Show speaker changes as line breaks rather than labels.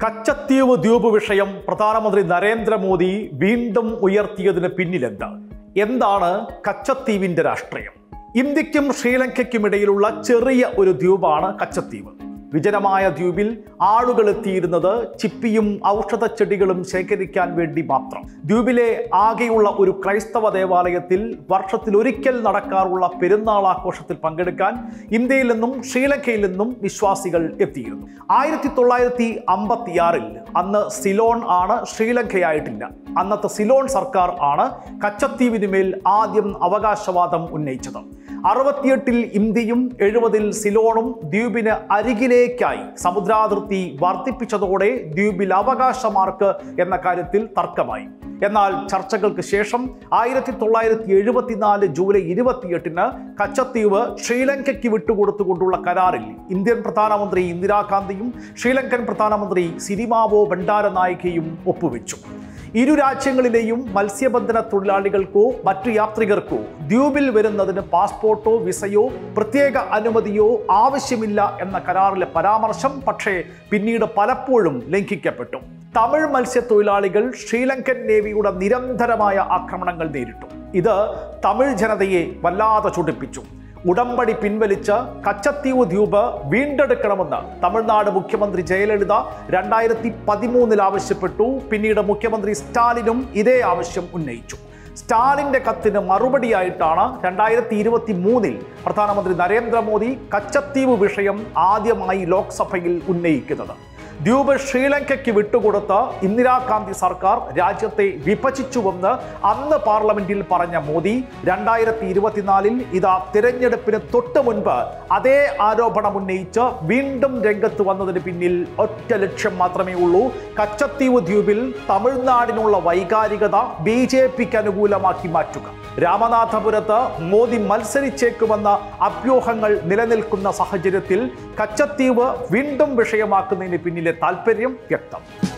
കച്ചത്തീവ് ദ്വീപ് വിഷയം പ്രധാനമന്ത്രി നരേന്ദ്രമോദി വീണ്ടും ഉയർത്തിയതിന് പിന്നിലെന്ത് എന്താണ് കച്ചത്തീവിന്റെ രാഷ്ട്രീയം ഇന്ത്യക്കും ശ്രീലങ്കയ്ക്കും ഇടയിലുള്ള ചെറിയ ഒരു ദ്വീപാണ് കച്ചത്തീവ് വിജനമായ ദ്വീപിൽ ആളുകൾ എത്തിയിരുന്നത് ചിപ്പിയും ഔഷധ ചെടികളും ശേഖരിക്കാൻ വേണ്ടി മാത്രം ദ്വീപിലെ ആകെയുള്ള ഒരു ക്രൈസ്തവ ദേവാലയത്തിൽ വർഷത്തിൽ ഒരിക്കൽ നടക്കാറുള്ള പെരുന്നാൾ ആഘോഷത്തിൽ പങ്കെടുക്കാൻ ഇന്ത്യയിൽ നിന്നും ശ്രീലങ്കയിൽ നിന്നും വിശ്വാസികൾ എത്തിയിരുന്നു ആയിരത്തി തൊള്ളായിരത്തി അമ്പത്തിയാറിൽ അന്ന് സിലോൺ ആണ് ശ്രീലങ്കയായിട്ടില്ല അന്നത്തെ സിലോൺ സർക്കാർ ആണ് കച്ചത്തീവിന് മേൽ ആദ്യം അവകാശവാദം ഉന്നയിച്ചത് അറുപത്തിയെട്ടിൽ ഇന്ത്യയും എഴുപതിൽ സിലോണും ദ്വീപിന് അരികിലേക്കായി സമുദ്രാതിർത്തി വർദ്ധിപ്പിച്ചതോടെ ദ്വീപിൽ അവകാശമാർക്ക് എന്ന കാര്യത്തിൽ തർക്കമായി എന്നാൽ ചർച്ചകൾക്ക് ശേഷം ആയിരത്തി തൊള്ളായിരത്തി എഴുപത്തിനാല് ജൂലൈ ഇരുപത്തിയെട്ടിന് കച്ചത്തീവ് ശ്രീലങ്കയ്ക്ക് വിട്ടുകൊടുത്തുകൊണ്ടുള്ള കരാറിൽ ഇന്ത്യൻ പ്രധാനമന്ത്രി ഇന്ദിരാഗാന്ധിയും ശ്രീലങ്കൻ പ്രധാനമന്ത്രി സിരിമാവോ ഭണ്ഡാരനായികയും ഒപ്പുവെച്ചു ഇരു രാജ്യങ്ങളിലെയും മത്സ്യബന്ധന തൊഴിലാളികൾക്കോ മറ്റു യാത്രികർക്കോ ദ്വീപിൽ വരുന്നതിന് പാസ്പോർട്ടോ വിസയോ പ്രത്യേക അനുമതിയോ ആവശ്യമില്ല എന്ന കരാറിലെ പരാമർശം പക്ഷേ പിന്നീട് പലപ്പോഴും ലംഘിക്കപ്പെട്ടു തമിഴ് മത്സ്യത്തൊഴിലാളികൾ ശ്രീലങ്കൻ നേവിയുടെ നിരന്തരമായ ആക്രമണങ്ങൾ നേരിട്ടു ഇത് തമിഴ് ജനതയെ വല്ലാതെ ചുടിപ്പിച്ചു ഉടമ്പടി പിൻവലിച്ച് കച്ചത്തീവ് ദ്വീപ് വീണ്ടെടുക്കണമെന്ന് തമിഴ്നാട് മുഖ്യമന്ത്രി ജയലളിത രണ്ടായിരത്തി പതിമൂന്നിൽ ആവശ്യപ്പെട്ടു പിന്നീട് മുഖ്യമന്ത്രി സ്റ്റാലിനും ഇതേ ആവശ്യം ഉന്നയിച്ചു സ്റ്റാലിന്റെ കത്തിന് മറുപടിയായിട്ടാണ് രണ്ടായിരത്തി ഇരുപത്തി മൂന്നിൽ പ്രധാനമന്ത്രി നരേന്ദ്രമോദി കച്ചത്തീവ് വിഷയം ആദ്യമായി ലോക്സഭയിൽ ഉന്നയിക്കുന്നത് ദ്വീപ് ശ്രീലങ്കയ്ക്ക് വിട്ടുകൊടുത്ത് ഇന്ദിരാഗാന്ധി സർക്കാർ രാജ്യത്തെ വിഭജിച്ചുവെന്ന് അന്ന് പാർലമെന്റിൽ പറഞ്ഞ മോദി രണ്ടായിരത്തി ഇരുപത്തിനാലിൽ ഇതാ തിരഞ്ഞെടുപ്പിന് തൊട്ട് മുൻപ് അതേ ആരോപണം ഉന്നയിച്ച് വീണ്ടും രംഗത്ത് വന്നതിന് പിന്നിൽ ഒറ്റ ലക്ഷ്യം മാത്രമേ ഉള്ളൂ കച്ചത്തീവ് ദ്വീപിൽ തമിഴ്നാടിനുള്ള വൈകാരികത ബി ജെ പിക്ക് അനുകൂലമാക്കി മാറ്റുക രാമനാഥപുരത്ത് മോദി മത്സരിച്ചേക്കുമെന്ന അഭ്യൂഹങ്ങൾ നിലനിൽക്കുന്ന സാഹചര്യത്തിൽ കച്ചത്തീവ് വീണ്ടും വിഷയമാക്കുന്നതിന് പിന്നിലെ താല്പര്യം വ്യക്തം